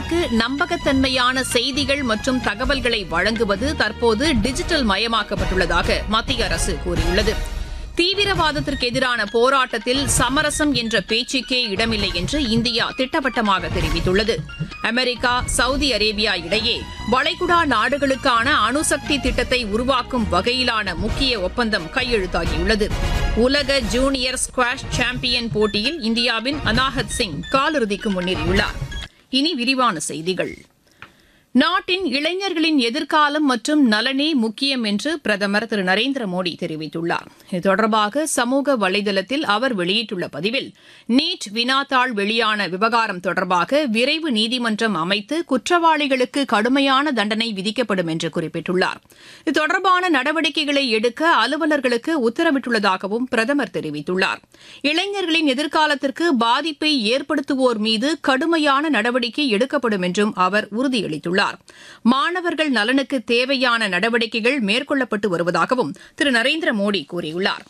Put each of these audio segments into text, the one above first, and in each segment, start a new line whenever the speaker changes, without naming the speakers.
மக்களுக்கு நம்பகத்தன்மையான செய்திகள் மற்றும் தகவல்களை வழங்குவது தற்போது டிஜிட்டல் மயமாக்கப்பட்டுள்ளதாக மத்திய அரசு கூறியுள்ளது தீவிரவாதத்திற்கு எதிரான போராட்டத்தில் சமரசம் என்ற பேச்சுக்கே இடமில்லை என்று இந்தியா திட்டவட்டமாக தெரிவித்துள்ளது அமெரிக்கா சவுதி அரேபியா இடையே வளைகுடா நாடுகளுக்கான அணுசக்தி திட்டத்தை உருவாக்கும் வகையிலான முக்கிய ஒப்பந்தம் கையெழுத்தாகியுள்ளது உலக ஜூனியர் ஸ்குவாஷ் சாம்பியன் போட்டியில் இந்தியாவின் அனாஹத் சிங் காலிறுதிக்கு முன்னேறியுள்ளார் இனி விரிவான செய்திகள் நாட்டின் இளைஞர்களின் எதிர்காலம் மற்றும் நலனே முக்கியம் என்று பிரதமர் திரு நரேந்திர மோடி தெரிவித்துள்ளார் இது தொடர்பாக சமூக வலைதளத்தில் அவர் வெளியிட்டுள்ள பதிவில் நீட் வினாத்தாள் வெளியான விவகாரம் தொடர்பாக விரைவு நீதிமன்றம் அமைத்து குற்றவாளிகளுக்கு கடுமையான தண்டனை விதிக்கப்படும் என்று குறிப்பிட்டுள்ளார் இது தொடர்பான நடவடிக்கைகளை எடுக்க அலுவலர்களுக்கு உத்தரவிட்டுள்ளதாகவும் பிரதமர் தெரிவித்துள்ளார் இளைஞர்களின் எதிர்காலத்திற்கு பாதிப்பை ஏற்படுத்துவோர் மீது கடுமையான நடவடிக்கை எடுக்கப்படும் என்றும் அவர் உறுதியளித்துள்ளார் மாணவர்கள் நலனுக்கு தேவையான நடவடிக்கைகள் மேற்கொள்ளப்பட்டு வருவதாகவும் திரு நரேந்திர மோடி கூறியுள்ளார்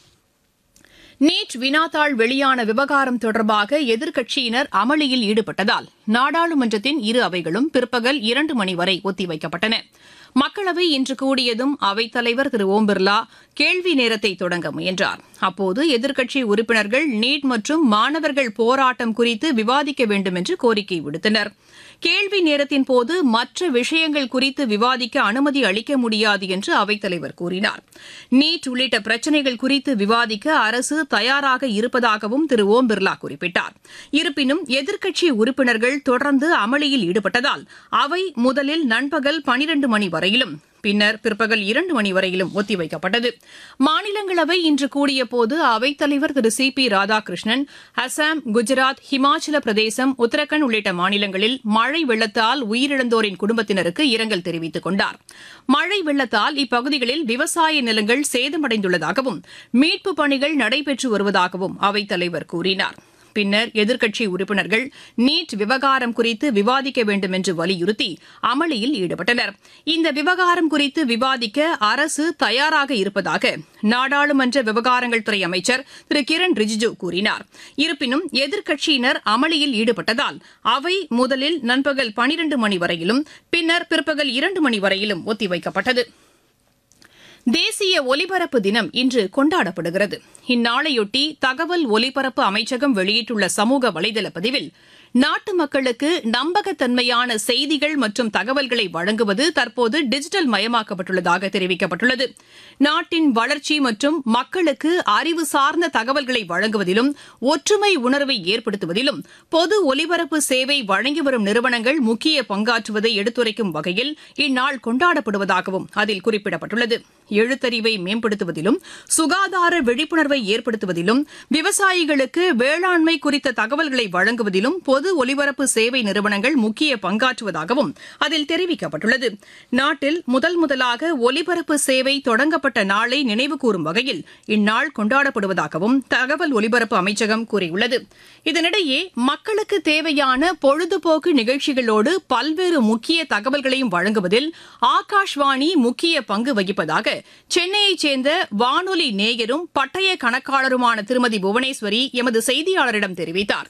நீட் வினாத்தாள் வெளியான விவகாரம் தொடர்பாக எதிர்க்கட்சியினர் அமளியில் ஈடுபட்டதால் நாடாளுமன்றத்தின் இரு அவைகளும் பிற்பகல் இரண்டு மணி வரை ஒத்திவைக்கப்பட்டன மக்களவை இன்று கூடியதும் அவைத்தலைவர் திரு ஓம் பிர்லா கேள்வி நேரத்தை தொடங்க முயன்றார் அப்போது எதிர்க்கட்சி உறுப்பினர்கள் நீட் மற்றும் மாணவர்கள் போராட்டம் குறித்து விவாதிக்க வேண்டும் என்று கோரிக்கை விடுத்தனர் கேள்வி நேரத்தின் போது மற்ற விஷயங்கள் குறித்து விவாதிக்க அனுமதி அளிக்க முடியாது என்று அவைத்தலைவர் கூறினார் நீட் உள்ளிட்ட பிரச்சினைகள் குறித்து விவாதிக்க அரசு தயாராக இருப்பதாகவும் திரு ஓம் பிர்லா குறிப்பிட்டார் இருப்பினும் எதிர்க்கட்சி உறுப்பினர்கள் தொடர்ந்து அமளியில் ஈடுபட்டதால் அவை முதலில் நண்பகல் பனிரண்டு மணி வரையிலும் பின்னர் பிற்பகல் இரண்டு மணி வரையிலும் ஒத்திவைக்கப்பட்டது மாநிலங்களவை இன்று கூடியபோது அவைத்தலைவர் திரு சி பி ராதாகிருஷ்ணன் அசாம் குஜராத் ஹிமாச்சல பிரதேசம் உத்தரகாண்ட் உள்ளிட்ட மாநிலங்களில் மழை வெள்ளத்தால் உயிரிழந்தோரின் குடும்பத்தினருக்கு இரங்கல் தெரிவித்துக் கொண்டார் மழை வெள்ளத்தால் இப்பகுதிகளில் விவசாய நிலங்கள் சேதமடைந்துள்ளதாகவும் மீட்புப் பணிகள் நடைபெற்று வருவதாகவும் அவைத்தலைவர் கூறினார் பின்னர் எதிர்க்கட்சி உறுப்பினர்கள் நீட் விவகாரம் குறித்து விவாதிக்க வேண்டும் என்று வலியுறுத்தி அமளியில் ஈடுபட்டனர் இந்த விவகாரம் குறித்து விவாதிக்க அரசு தயாராக இருப்பதாக நாடாளுமன்ற விவகாரங்கள் துறை அமைச்சர் திரு கிரண் ரிஜிஜு கூறினார் இருப்பினும் எதிர்க்கட்சியினர் அமளியில் ஈடுபட்டதால் அவை முதலில் நண்பகல் பனிரண்டு மணி வரையிலும் பின்னர் பிற்பகல் இரண்டு மணி வரையிலும் ஒத்திவைக்கப்பட்டது தேசிய ஒலிபரப்பு தினம் இன்று கொண்டாடப்படுகிறது இந்நாளையொட்டி தகவல் ஒலிபரப்பு அமைச்சகம் வெளியிட்டுள்ள சமூக வலைதள பதிவில் நாட்டு மக்களுக்கு நம்பகத்தன்மையான செய்திகள் மற்றும் தகவல்களை வழங்குவது தற்போது டிஜிட்டல் மயமாக்கப்பட்டுள்ளதாக தெரிவிக்கப்பட்டுள்ளது நாட்டின் வளர்ச்சி மற்றும் மக்களுக்கு அறிவு சார்ந்த தகவல்களை வழங்குவதிலும் ஒற்றுமை உணர்வை ஏற்படுத்துவதிலும் பொது ஒலிபரப்பு சேவை வழங்கி வரும் நிறுவனங்கள் முக்கிய பங்காற்றுவதை எடுத்துரைக்கும் வகையில் இந்நாள் கொண்டாடப்படுவதாகவும் அதில் குறிப்பிடப்பட்டுள்ளது எழுத்தறிவை மேம்படுத்துவதிலும் சுகாதார விழிப்புணர்வை ஏற்படுத்துவதிலும் விவசாயிகளுக்கு வேளாண்மை குறித்த தகவல்களை வழங்குவதிலும் பொது ஒலிபரப்பு சேவை நிறுவனங்கள் முக்கிய பங்காற்றுவதாகவும் அதில் தெரிவிக்கப்பட்டுள்ளது நாட்டில் முதல் முதலாக ஒலிபரப்பு சேவை தொடங்கப்பட்ட நாளை நினைவுகூரும் வகையில் இந்நாள் கொண்டாடப்படுவதாகவும் தகவல் ஒலிபரப்பு அமைச்சகம் கூறியுள்ளது இதனிடையே மக்களுக்கு தேவையான பொழுதுபோக்கு நிகழ்ச்சிகளோடு பல்வேறு முக்கிய தகவல்களையும் வழங்குவதில் ஆகாஷ்வாணி முக்கிய பங்கு வகிப்பதாக சென்னையைச் சேர்ந்த வானொலி நேயரும் பட்டய கணக்காளருமான திருமதி புவனேஸ்வரி எமது செய்தியாளரிடம் தெரிவித்தார்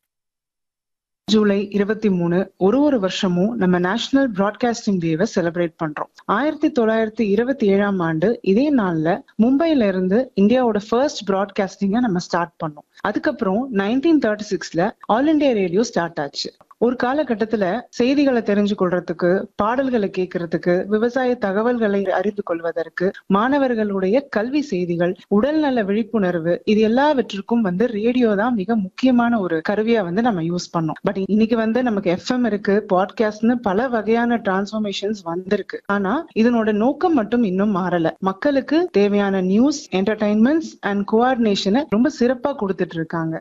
ஜூலை இருபத்தி மூணு ஒரு ஒரு வருஷமும் நம்ம நேஷனல் பிராட்காஸ்டிங் டேவை செலிப்ரேட் பண்றோம் ஆயிரத்தி தொள்ளாயிரத்தி இருபத்தி ஏழாம் ஆண்டு இதே நாள்ல மும்பைல இருந்து இந்தியாவோட ஃபர்ஸ்ட் பிராட்காஸ்டிங்க நம்ம ஸ்டார்ட் பண்ணோம் அதுக்கப்புறம் நைன்டீன் தேர்ட்டி சிக்ஸ்ல ஆல் இண்டியா ரேடியோ ஸ்டார்ட் ஆச்சு ஒரு காலகட்டத்துல செய்திகளை தெரிஞ்சு கொள்றதுக்கு பாடல்களை கேட்கறதுக்கு விவசாய தகவல்களை அறிந்து கொள்வதற்கு மாணவர்களுடைய கல்வி செய்திகள் உடல்நல விழிப்புணர்வு இது எல்லாவற்றிற்கும் வந்து ரேடியோ தான் மிக முக்கியமான ஒரு கருவியா வந்து நம்ம யூஸ் பண்ணோம் பட் இன்னைக்கு வந்து நமக்கு எஃப்எம் இருக்கு பாட்காஸ்ட்னு பல வகையான டிரான்ஸ்ஃபர்மேஷன்ஸ் வந்திருக்கு ஆனா இதனோட நோக்கம் மட்டும் இன்னும் மாறல மக்களுக்கு தேவையான நியூஸ் என்டர்டைன்மெண்ட்ஸ் அண்ட் கோஆர்டினேஷனை ரொம்ப சிறப்பா கொடுத்துட்டு இருக்காங்க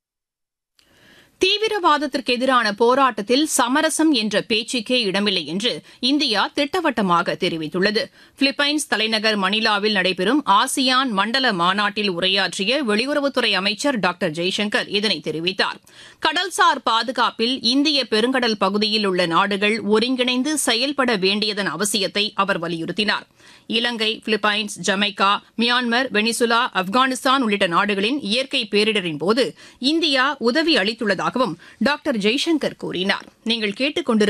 தீவிரவாதத்திற்கு எதிரான போராட்டத்தில் சமரசம் என்ற பேச்சுக்கே இடமில்லை என்று இந்தியா திட்டவட்டமாக தெரிவித்துள்ளது பிலிப்பைன்ஸ் தலைநகர் மணிலாவில் நடைபெறும் ஆசியான் மண்டல மாநாட்டில் உரையாற்றிய வெளியுறவுத்துறை அமைச்சர் டாக்டர் ஜெய்சங்கர் இதனை தெரிவித்தார் கடல்சார் பாதுகாப்பில் இந்திய பெருங்கடல் பகுதியில் உள்ள நாடுகள் ஒருங்கிணைந்து செயல்பட வேண்டியதன் அவசியத்தை அவர் வலியுறுத்தினார் Ilangai Philippines Jamaica Myanmar Venezuela Afghanistan உள்ளிட்ட நாடுகளின் இயற்கை பேரிடரின் போது இந்தியா உதவி அளித்துள்ளதாகவும் டாக்டர் ஜெய்சங்கர் கூறினார் நீங்கள் கேட்டுக்